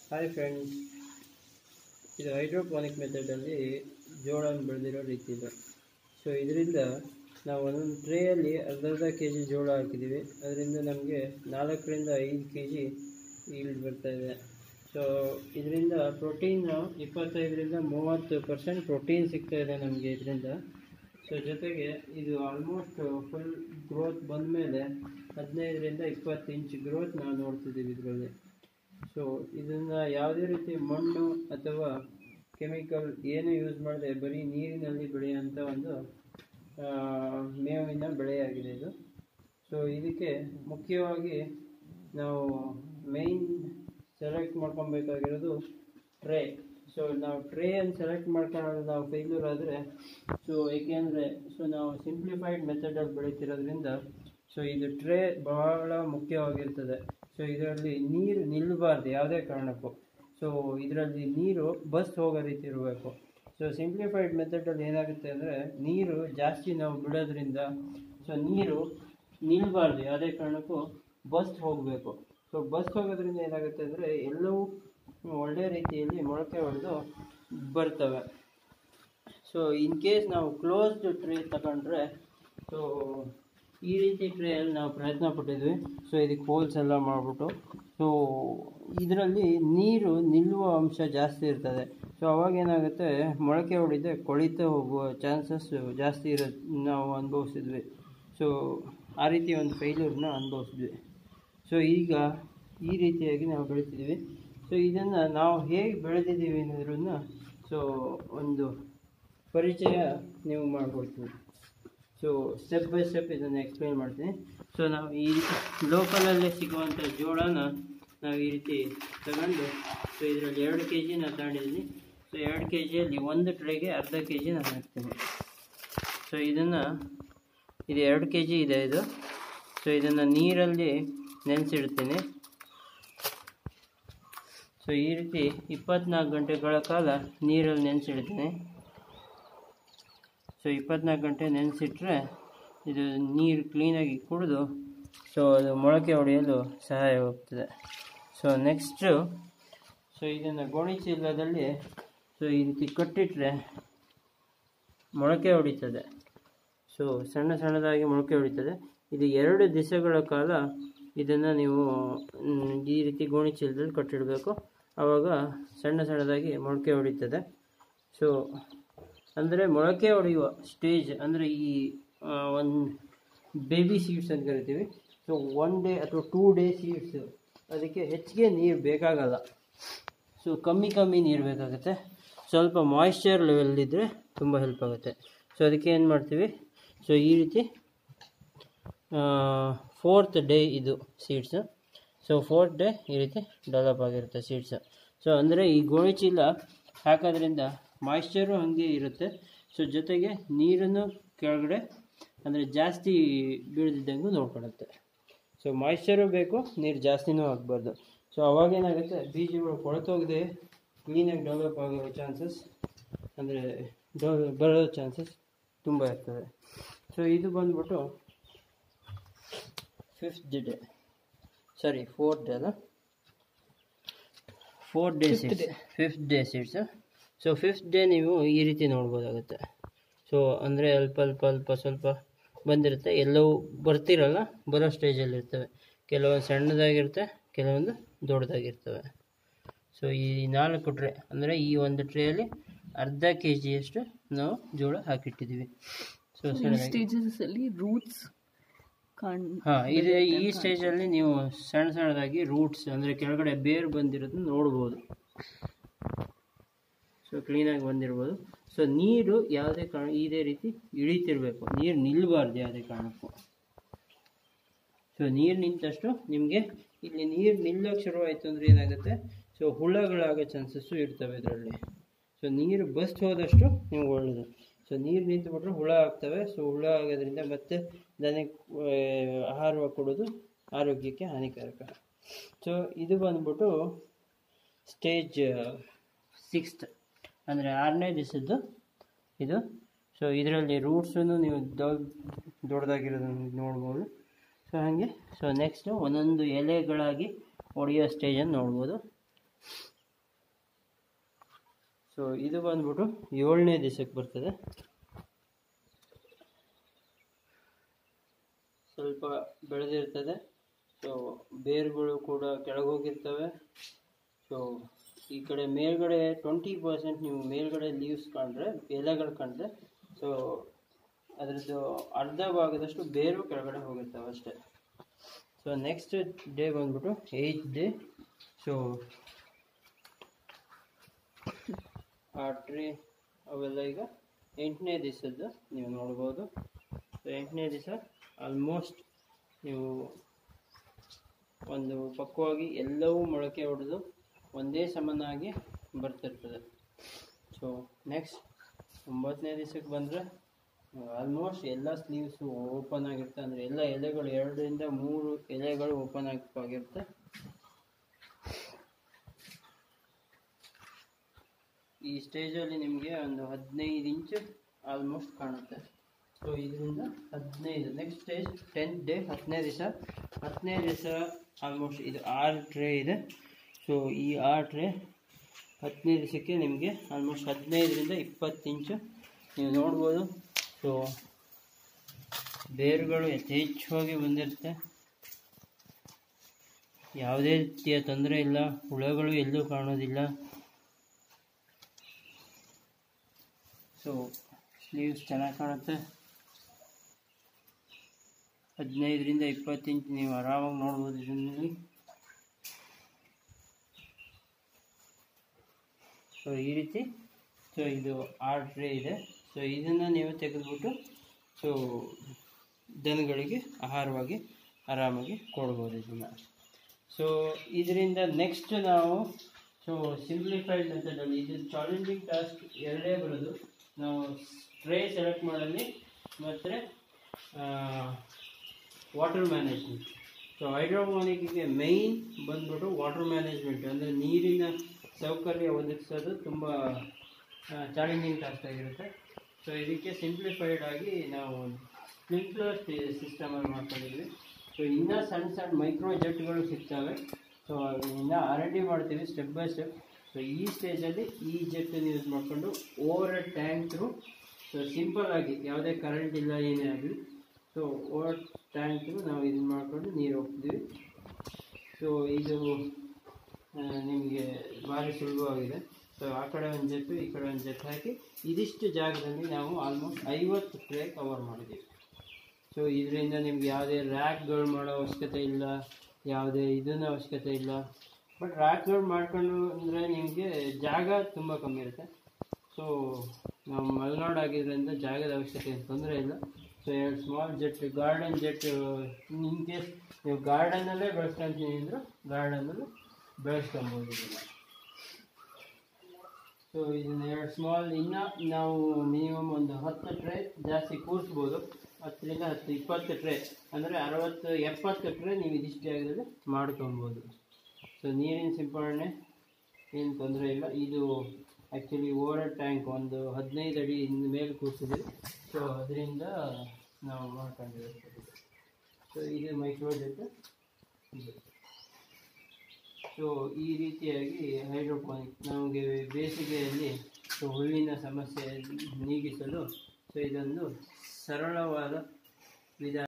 hi friends ಇದು ಹೈಡ್ರೋಪಾನಿಕ್ ಮೆಥಡಲ್ಲಿ ಜೋಳನ ಬೆಳೆದಿರೋ ರೀತಿ ಇದು ಸೊ ಇದರಿಂದ ನಾವು ಒಂದೊಂದು ಟ್ರೇಯಲ್ಲಿ ಅರ್ಧ ಅರ್ಧ ಕೆ ಜಿ ಜೋಳ ಹಾಕಿದ್ದೀವಿ ಅದರಿಂದ ನಮಗೆ ನಾಲ್ಕರಿಂದ ಐದು ಕೆ ಜಿ ಈಲ್ಡ್ ಬರ್ತಾ ಇದೆ ಸೊ ಇದರಿಂದ ಪ್ರೋಟೀನ್ ಇಪ್ಪತ್ತೈದರಿಂದ ಮೂವತ್ತು ಪರ್ಸೆಂಟ್ ಪ್ರೋಟೀನ್ ಸಿಗ್ತಾ ಇದೆ ನಮಗೆ ಇದರಿಂದ ಸೊ ಜೊತೆಗೆ ಇದು ಆಲ್ಮೋಸ್ಟ್ ಫುಲ್ ಗ್ರೋತ್ ಬಂದಮೇಲೆ ಹದಿನೈದರಿಂದ ಇಪ್ಪತ್ತು ಇಂಚ್ ಗ್ರೋತ್ ನಾವು ನೋಡ್ತಿದ್ದೀವಿ ಇದರಲ್ಲಿ ಸೊ ಇದನ್ನು ಯಾವುದೇ ರೀತಿ ಮಣ್ಣು ಅಥವಾ ಕೆಮಿಕಲ್ ಏನು ಯೂಸ್ ಮಾಡದೆ ಬರೀ ನೀರಿನಲ್ಲಿ ಬೆಳೆಯುವಂಥ ಒಂದು ಆ, ಮೇವಿನ ಬೆಳೆಯಾಗಿದೆ ಇದು ಸೊ ಇದಕ್ಕೆ ಮುಖ್ಯವಾಗಿ ನಾವು ಮೇಯ್ನ್ ಸೆಲೆಕ್ಟ್ ಮಾಡ್ಕೊಬೇಕಾಗಿರೋದು ಟ್ರೇ ಸೊ ನಾವು ಟ್ರೇಯನ್ನು ಸೆಲೆಕ್ಟ್ ಮಾಡ್ಕೊಳ್ಳೋದು ನಾವು ಫೇಲ್ಯೂರ್ ಆದರೆ ಸೊ ಏಕೆಂದರೆ ಸೊ ನಾವು ಸಿಂಪ್ಲಿಫೈಡ್ ಮೆಥಡಲ್ಲಿ ಬೆಳೀತಿರೋದ್ರಿಂದ ಸೊ ಇದು ಟ್ರೇ ಬಹಳ ಮುಖ್ಯವಾಗಿರ್ತದೆ ಸೊ ಇದರಲ್ಲಿ ನೀರು ನಿಲ್ಲಬಾರ್ದು ಯಾವುದೇ ಕಾರಣಕ್ಕೂ ಸೊ ಇದರಲ್ಲಿ ನೀರು ಬಸ್ ಹೋಗೋ ರೀತಿ ಇರಬೇಕು ಸೊ ಸಿಂಪ್ಲಿಫೈಡ್ ಮೆಥಡಲ್ಲಿ ಏನಾಗುತ್ತೆ ಅಂದರೆ ನೀರು ಜಾಸ್ತಿ ನಾವು ಬಿಡೋದ್ರಿಂದ ಸೊ ನೀರು ನಿಲ್ಲಬಾರ್ದು ಯಾವುದೇ ಕಾರಣಕ್ಕೂ ಬಸ್ ಹೋಗಬೇಕು ಸೊ ಬಸ್ ಹೋಗೋದ್ರಿಂದ ಏನಾಗುತ್ತೆ ಅಂದರೆ ಎಲ್ಲವೂ ಒಳ್ಳೆ ರೀತಿಯಲ್ಲಿ ಮೊಳಕೆ ಹೊಡೆದು ಬರ್ತವೆ ಸೊ ಇನ್ ಕೇಸ್ ನಾವು ಕ್ಲೋಸ್ಡ್ ಟ್ರೇ ತಗೊಂಡ್ರೆ ಸೊ ಈ ರೀತಿ ಟ್ರೇಯಲ್ಲಿ ನಾವು ಪ್ರಯತ್ನ ಪಟ್ಟಿದ್ವಿ ಸೊ ಇದಕ್ಕೆ ಹೋಲ್ಸ್ ಎಲ್ಲ ಮಾಡಿಬಿಟ್ಟು ಸೊ ಇದರಲ್ಲಿ ನೀರು ನಿಲ್ಲುವ ಅಂಶ ಜಾಸ್ತಿ ಇರ್ತದೆ ಸೊ ಅವಾಗ ಏನಾಗುತ್ತೆ ಮೊಳಕೆ ಹೊಡಿದೆ ಕೊಳಿತ ಹೋಗುವ ಚಾನ್ಸಸ್ ಜಾಸ್ತಿ ಇರೋ ನಾವು ಅನುಭವಿಸಿದ್ವಿ ಸೊ ಆ ರೀತಿ ಒಂದು ಫೇಲ್ಯೂರ್ನ ಅನುಭವಿಸಿದ್ವಿ ಸೊ ಈಗ ಈ ರೀತಿಯಾಗಿ ನಾವು ಬೆಳಿತಿದ್ದೀವಿ ಸೊ ಇದನ್ನು ನಾವು ಹೇಗೆ ಬೆಳೆದಿದ್ದೀವಿ ಅನ್ನೋದ್ರನ್ನ ಸೊ ಒಂದು ಪರಿಚಯ ನೀವು ಮಾಡ್ಕೊಡ್ತೀವಿ ಸೊ ಸ್ಟೆಪ್ ಬೈ ಸ್ಟೆಪ್ ಇದನ್ನು ಎಕ್ಸ್ಪ್ಲೈನ್ ಮಾಡ್ತೀನಿ ಸೊ ನಾವು ಈ ರೀತಿ ಲೋಕಲಲ್ಲೇ ಸಿಗುವಂಥ ಜೋಳನ ನಾವು ಈ ರೀತಿ ತಗೊಂಡು ಸೊ ಇದರಲ್ಲಿ ಎರಡು ಕೆ ಜಿ ನಾನು ತಗೊಂಡಿದ್ದೀನಿ ಸೊ ಎರಡು ಕೆ ಜಿಯಲ್ಲಿ ಒಂದು ಟ್ರೇಗೆ ಅರ್ಧ ಕೆ ಜಿ ನಾನು ಹಾಕ್ತೀನಿ ಸೊ ಇದನ್ನು ಇದು ಎರಡು ಕೆ ಜಿ ಇದೆ ಇದು ಸೊ ಇದನ್ನು ನೀರಲ್ಲಿ ನೆನೆಸಿಡ್ತೀನಿ ಸೊ ಈ ರೀತಿ ಇಪ್ಪತ್ನಾಲ್ಕು ಗಂಟೆಗಳ ಕಾಲ ನೀರಲ್ಲಿ ನೆನೆಸಿಡ್ತೀನಿ ಸೊ ಇಪ್ಪತ್ನಾಲ್ಕು ಗಂಟೆ ನೆನೆಸಿಟ್ರೆ ಇದು ನೀರು ಕ್ಲೀನಾಗಿ ಕುಡಿದು ಸೊ ಅದು ಮೊಳಕೆ ಹೊಡೆಯಲು ಸಹಾಯವಾಗ್ತದೆ ಸೊ ನೆಕ್ಸ್ಟು ಸೊ ಇದನ್ನು ಗೋಣಿ ಚೀಲದಲ್ಲಿ ಸೊ ಈ ರೀತಿ ಕಟ್ಟಿಟ್ರೆ ಮೊಳಕೆ ಹೊಡಿತದೆ ಸೊ ಸಣ್ಣ ಸಣ್ಣದಾಗಿ ಮೊಳಕೆ ಹೊಡಿತದೆ ಇದು ಎರಡು ದಿವಸಗಳ ಕಾಲ ಇದನ್ನು ನೀವು ಮ್, ಈ ರೀತಿ ಗೋಣಿ ಚೀಲದಲ್ಲಿ ಕಟ್ಟಿಡಬೇಕು ಆವಾಗ ಸಣ್ಣ ಸಣ್ಣದಾಗಿ ಮೊಳಕೆ ಹೊಡಿತದೆ ಸೊ ಅಂದರೆ ಮೊಳಕೆ ಹೊಡೆಯುವ ಸ್ಟೇಜ್ ಅಂದರೆ ಈ ಒಂದು ಬೇಬಿ ಸೀಡ್ಸ್ ಅಂತ ಕರಿತೀವಿ ಸೊ ಒನ್ ಡೇ ಅಥವಾ ಟೂ ಡೇ ಸೀಡ್ಸ್ ಅದಕ್ಕೆ ಹೆಚ್ಚಿಗೆ ನೀರು ಬೇಕಾಗಲ್ಲ ಸೊ ಕಮ್ಮಿ ಕಮ್ಮಿ ನೀರು ಬೇಕಾಗುತ್ತೆ ಸ್ವಲ್ಪ ಮಾಯಿಶ್ಚರ್ ಲೆವೆಲ್ ಇದ್ದರೆ ತುಂಬ ಹೆಲ್ಪ್ ಆಗುತ್ತೆ ಸೊ ಅದಕ್ಕೆ ಏನು ಮಾಡ್ತೀವಿ ಸೊ ಈ ರೀತಿ ಫೋರ್ತ್ ಡೇ ಇದು ಸೀಡ್ಸು ಸೊ ಫೋರ್ತ್ ಡೇ ಈ ರೀತಿ ಡೆವಲಪ್ ಆಗಿರುತ್ತೆ ಸೀಡ್ಸು ಸೊ ಅಂದರೆ ಈ ಗೋಣಿ ಚೀಲ ಹಾಕೋದ್ರಿಂದ ಮಾಯಿಶ್ಚರು ಹಾಗೆ ಇರುತ್ತೆ ಸೊ ಜೊತೆಗೆ ನೀರನ್ನು ಕೆಳಗಡೆ ಅಂದರೆ ಜಾಸ್ತಿ ಬೀಳದಿದ್ದಂಗೂ ನೋಡ್ಕೊಳುತ್ತೆ ಸೊ ಮಾಯಿಶ್ಚರು ಬೇಕು ನೀರು ಜಾಸ್ತಿನೂ ಆಗಬಾರ್ದು ಸೊ ಅವಾಗೇನಾಗುತ್ತೆ ಬೀಜಗಳು ಕೊಳೆತೋಗದೆ ಕ್ಲೀನಾಗಿ ಡೆವಲಪ್ ಆಗೋ ಚಾನ್ಸಸ್ ಅಂದರೆ ಡೆವ ಬರೋ ಚಾನ್ಸಸ್ ತುಂಬ ಇರ್ತದೆ ಸೊ ಇದು ಬಂದ್ಬಿಟ್ಟು fifth day sorry fourth day ಅಲ್ಲ fourth day seeds fifth day seeds so fifth day ನೀವು ಈ ರೀತಿ ನೋಡ್ಬೋದಾಗುತ್ತೆ ಸೊ ಅಂದರೆ ಅಲ್ಪ ಅಲ್ಪ ಅಲ್ಪ ಸ್ವಲ್ಪ ಬಂದಿರುತ್ತೆ ಎಲ್ಲವೂ ಬರ್ತಿರಲ್ಲ ಬರೋ ಸ್ಟೇಜಲ್ಲಿ ಇರ್ತವೆ ಕೆಲವೊಂದು ಸಣ್ಣದಾಗಿರುತ್ತೆ ಕೆಲವೊಂದು ದೊಡ್ಡದಾಗಿರ್ತವೆ ಸೊ ಈ ನಾಲ್ಕು ಟ್ರೇ ಅಂದರೆ ಈ ಒಂದು ಟ್ರೇಯಲ್ಲಿ ಅರ್ಧ ಕೆ ಜಿಯಷ್ಟು ನಾವು ಜೋಳ ಹಾಕಿಟ್ಟಿದ್ದೀವಿ ಸೊ ಈ ಸಣ್ಣದಾಗಿ ಸ್ಟೇಜಸ್ ಅಲ್ಲಿ ರೂಟ್ಸ್ ಕಾಣ್ ಹಾಂ ಇದು ಈ ಸ್ಟೇಜಲ್ಲಿ ನೀವು ಸಣ್ಣ ಸಣ್ಣದಾಗಿ ರೂಟ್ಸ್ ಅಂದರೆ ಕೆಳಗಡೆ ಬೇರು ಬಂದಿರೋದನ್ನ ನೋಡ್ಬೋದು ಸೊ ಕ್ಲೀನಾಗಿ ಬಂದಿರ್ಬೋದು ಸೊ ನೀರು ಯಾವುದೇ ಕಾರಣ ಇದೇ ರೀತಿ ಇಳಿತಿರ್ಬೇಕು ನೀರು ನಿಲ್ಲಬಾರ್ದು ಯಾವುದೇ ಕಾರಣಕ್ಕೂ ಸೊ ನೀರು ನಿಂತಷ್ಟು ನಿಮಗೆ ಇಲ್ಲಿ ನೀರು ನಿಲ್ಲೋಕೆ ಶುರುವಾಯಿತು ಅಂದರೆ ಏನಾಗುತ್ತೆ ಸೊ ಹುಳಗಳಾಗೋ ಚಾನ್ಸಸ್ಸು ಇರ್ತವೆ ಇದರಲ್ಲಿ ಸೊ ನೀರು ಬಸ್ಟ್ ಹೋದಷ್ಟು ನಿಮ್ಗೆ ಒಳ್ಳೆಯದು ಸೊ ನೀರು ನಿಂತುಬಿಟ್ರೆ ಹುಳ ಆಗ್ತವೆ ಸೊ ಹುಳ ಆಗೋದ್ರಿಂದ ಮತ್ತೆ ದನಕ್ಕೆ ಆ, ಆಹಾರ ಕೊಡೋದು ಆರೋಗ್ಯಕ್ಕೆ ಹಾನಿಕಾರಕ ಸೊ ಇದು ಬಂದ್ಬಿಟ್ಟು ಸ್ಟೇಜ್ ಸಿಕ್ಸ್ತ್ ಅಂದರೆ ಆರನೇ ದಿವಸದ್ದು ಇದು ಸೊ ಇದರಲ್ಲಿ ರೂಟ್ಸನ್ನು ನೀವು ದೊಡ್ಡ ದೊಡ್ಡದಾಗಿರೋದನ್ನು ನೋಡ್ಬೋದು ಸೊ ಹಾಗೆ ಸೊ ನೆಕ್ಸ್ಟು ಒಂದೊಂದು ಎಲೆಗಳಾಗಿ ಒಡೆಯೋ ಸ್ಟೇಜನ್ನು ನೋಡ್ಬೋದು ಸೊ ಇದು ಬಂದ್ಬಿಟ್ಟು ಏಳನೇ ದಿವಸಕ್ಕೆ ಬರ್ತದೆ ಸ್ವಲ್ಪ ಬೆಳೆದಿರ್ತದೆ ಸೊ ಬೇರುಗಳು ಕೂಡ ಕೆಳಗೋಗಿರ್ತವೆ ಸೊ ಈ ಕಡೆ ಮೇಲ್ಗಡೆ ಟ್ವೆಂಟಿ ಪರ್ಸೆಂಟ್ ನೀವು ಮೇಲ್ಗಡೆ ಲೀವ್ಸ್ ಕಂಡ್ರೆ ಎಲೆಗಳು ಕಂಡ್ರೆ ಸೊ ಅದರದ್ದು ಅರ್ಧ ಭಾಗದಷ್ಟು ಬೇರು ಕೆಳಗಡೆ ಹೋಗಿರ್ತವೆ ಅಷ್ಟೇ ಸೊ ನೆಕ್ಸ್ಟ್ ಡೇ ಬಂದ್ಬಿಟ್ಟು ಏಯ್ತ್ ಡೇ ಸೊ ಆ ಟ್ರೀ ಅವೆಲ್ಲ ಈಗ ಎಂಟನೇ ದಿವಸದ್ದು ನೀವು ನೋಡ್ಬೋದು ಸೊ ಎಂಟನೇ ದಿವಸ ಆಲ್ಮೋಸ್ಟ್ ನೀವು ಒಂದು ಪಕ್ವವಾಗಿ ಎಲ್ಲವೂ ಮೊಳಕೆ ಹೊಡೆದು ಒಂದೇ ಸಮನಾಗಿ ಬರ್ತಿರ್ತದೆ ಸೊ ನೆಕ್ಸ್ಟ್ ಒಂಬತ್ತನೇ ದಿವಸಕ್ಕೆ ಬಂದರೆ ಆಲ್ಮೋಸ್ಟ್ ಎಲ್ಲ ಸ್ಲೀವ್ಸು ಓಪನ್ ಆಗಿರುತ್ತೆ ಅಂದರೆ ಎಲ್ಲ ಎಲೆಗಳು ಎರಡರಿಂದ ಮೂರು ಎಲೆಗಳು ಓಪನ್ ಆಗಿರುತ್ತೆ ಈ ಸ್ಟೇಜಲ್ಲಿ ನಿಮಗೆ ಒಂದು ಹದಿನೈದು ಇಂಚು ಆಲ್ಮೋಸ್ಟ್ ಕಾಣುತ್ತೆ ಸೊ ಇದರಿಂದ ಹದಿನೈದು ನೆಕ್ಸ್ಟ್ ಸ್ಟೇಜ್ ಟೆಂತ್ ಡೇ ಹತ್ತನೇ ದಿವಸ ಹತ್ತನೇ ದಿವಸ ಆಲ್ಮೋಸ್ಟ್ ಇದು ಆರು ಟ್ರೇ ಇದೆ ಸೊ ಈ ಆರು ಟ್ರೇ ಹತ್ತನೇ ದಿವಸಕ್ಕೆ ನಿಮಗೆ ಆಲ್ಮೋಸ್ಟ್ ಹದಿನೈದರಿಂದ ಇಪ್ಪತ್ತು ಇಂಚು ನೀವು ನೋಡ್ಬೋದು ಸೊ ಬೇರುಗಳು ಯಥೇಚ್ಛವಾಗಿ ಬಂದಿರುತ್ತೆ ಯಾವುದೇ ರೀತಿಯ ತೊಂದರೆ ಇಲ್ಲ ಹುಳಗಳು ಎಲ್ಲೂ ಕಾಣೋದಿಲ್ಲ ಸೊ ಸ್ಲೀವ್ಸ್ ಚೆನ್ನಾಗಿ ಕಾಣುತ್ತೆ ಹದಿನೈದರಿಂದ ಇಪ್ಪತ್ತು ಇಂಚ್ ನೀವು ಆರಾಮಾಗಿ ನೋಡ್ಬೋದು ಇದರಲ್ಲಿ ಸೊ ಈ ರೀತಿ ಸೊ ಇದು ಆರ್ ಟ್ರೇ ಇದೆ ಸೊ ಇದನ್ನು ನೀವು ತೆಗೆದುಬಿಟ್ಟು ಸೊ ದನಗಳಿಗೆ ಆಹಾರವಾಗಿ ಆರಾಮಾಗಿ ಕೊಡ್ಬೋದು ಇದನ್ನು ಸೊ ಇದರಿಂದ ನೆಕ್ಸ್ಟ್ ನಾವು ಸೊ ಸಿಂಪ್ಲಿಫೈಡ್ ಮೆಥಡಲ್ಲಿ ಇದು ಚಾಲೆಂಜಿಂಗ್ ಟಾಸ್ಕ್ ಎರಡೇ ಬರೋದು ನಾವು ಟ್ರೇ ಸೆಲೆಕ್ಟ್ ಮಾಡಲಿ ಮತ್ತು ವಾಟರ್ ಮ್ಯಾನೇಜ್ಮೆಂಟ್ ಸೊ ಹೈಡ್ರೋಪೋನಿಕ್ಗೆ ಮೈನ್ ಬಂದ್ಬಿಟ್ಟು ವಾಟರ್ ಮ್ಯಾನೇಜ್ಮೆಂಟ್ ಅಂದರೆ ನೀರಿನ ಸೌಕರ್ಯ ಒದಗಿಸೋದು ತುಂಬ ಚಾಲೆಂಜಿಂಗ್ ಟಾಸ್ಕ್ ಆಗಿರುತ್ತೆ ಸೊ ಇದಕ್ಕೆ ಸಿಂಪ್ಲಿಫೈಡ್ ಆಗಿ ನಾವು ಸ್ಪ್ರಿಂಕ್ಲರ್ ಸಿಸ್ಟಮಲ್ಲಿ ಮಾಡ್ಕೊಂಡಿದ್ವಿ ಸೊ ಇನ್ನೂ ಸಣ್ಣ ಸಣ್ಣ ಮೈಕ್ರೋ ಜೆಟ್ಗಳು ಸಿಗ್ತವೆ ಸೊ ಇನ್ನೂ ಆರ್ ಎನ್ ಡಿ ಮಾಡ್ತೀವಿ ಸ್ಟೆಪ್ ಬೈ ಸ್ಟೆಪ್ ಸೊ ಈ ಸ್ಟೇಜಲ್ಲಿ ಈ ಜೆಟ್ಟನ್ನು ಯೂಸ್ ಮಾಡಿಕೊಂಡು over a tank through so simple ಆಗಿ ಯಾವುದೇ ಕರೆಂಟ್ ಇಲ್ಲ ಏನೇ ಆಗಲಿ ಸೊ ಓವರ್ ಟ್ಯಾಂಕ್ ಥ್ರೂ ನಾವು ಇದನ್ನ ಮಾಡಿಕೊಂಡು ನೀರು ಹೋಗ್ತೀವಿ ಸೊ ಇದು ನಿಮಗೆ ಭಾರಿ ಸುಲಭವಾಗಿದೆ ಸೊ ಆ ಕಡೆ ಒಂದು ಜೆಟ್ಟು ಈ ಕಡೆ ಒಂದು ಜೆಟ್ ಹಾಕಿ ಇದಿಷ್ಟು ಜಾಗದಲ್ಲಿ ನಾವು ಆಲ್ಮೋಸ್ಟ್ ಐವತ್ತು ಟ್ರೇ ಕವರ್ ಮಾಡಿದ್ದೀವಿ ಸೊ ಇದರಿಂದ ನಿಮ್ಗೆ ಯಾವುದೇ ರ್ಯಾಕ್ಗಳು ಮಾಡೋ ಅವಶ್ಯಕತೆ ಇಲ್ಲ ಯಾವುದೇ ಇದನ್ನ ಅವಶ್ಯಕತೆ ಇಲ್ಲ ಬಟ್ ರ್ಯಾಕ್ಗಳು ಮಾಡ್ಕೊಂಡು ಅಂದರೆ ನಿಮಗೆ ಜಾಗ ತುಂಬ ಕಮ್ಮಿ ಇರುತ್ತೆ ಸೊ ನಾವು ಮಲೆನಾಡು ಆಗಿದ್ದರಿಂದ ಜಾಗದ ಅವಶ್ಯಕತೆ ಏನು ತೊಂದರೆ ಇಲ್ಲ ಸೊ ಎರಡು small jet garden jet in case ನೀವು ಗಾರ್ಡನಲ್ಲೇ ಬೆಳೆಸ್ಕೊಂತೀನಿ ಅಂದರೂ ಗಾರ್ಡನಲ್ಲೂ ಬೆಳೆಸ್ಕೊಬೋದು ಇದನ್ನು ಸೊ ಇದನ್ನ ಎರಡು ಸ್ಮಾಲ್ ಇನ್ನು ನಾವು ಮಿನಿಮಮ್ ಒಂದು ಹತ್ತು ಟ್ರೇ ಜಾಸ್ತಿ ಕೂರಿಸ್ಬೋದು ಹತ್ತರಿಂದ ಹತ್ತು ಇಪ್ಪತ್ತು ಟ್ರೇ ಅಂದರೆ ಅರವತ್ತು ಎಪ್ಪತ್ತು ಟ್ರೇ ನೀವು ಇದಿಷ್ಟು ಜಾಗದಲ್ಲಿ ಮಾಡ್ಕೊಬೋದು ಸೊ ನೀರಿನ ಸಿಂಪಡಣೆ ಏನು ತೊಂದರೆ ಇಲ್ಲ ಇದು ಆ್ಯಕ್ಚುಲಿ ಓವರ್ ಟ್ಯಾಂಕ್ ಒಂದು ಹದಿನೈದು ಅಡಿ ಇನ್ನು ಮೇಲೆ ಕೂರಿಸಿದ್ವಿ ಸೊ ಅದರಿಂದ ನಾವು ಮಾಡ್ಕೊಂಡಿದ್ದೀವಿ ಸೊ ಇದು ಮೈಕ್ರೋ ಜೆಟ್ ಇದು ಸೊ ಈ ರೀತಿಯಾಗಿ ಹೈಡ್ರೋಪಾನಿಕ್ ನಮಗೆ ಬೇಸಿಗೆಯಲ್ಲಿ ಸೊ ಹುಲ್ಲಿನ ಸಮಸ್ಯೆ ನೀಗಿಸಲು ಸೊ ಇದೊಂದು ಸರಳವಾದ ವಿಧಾನ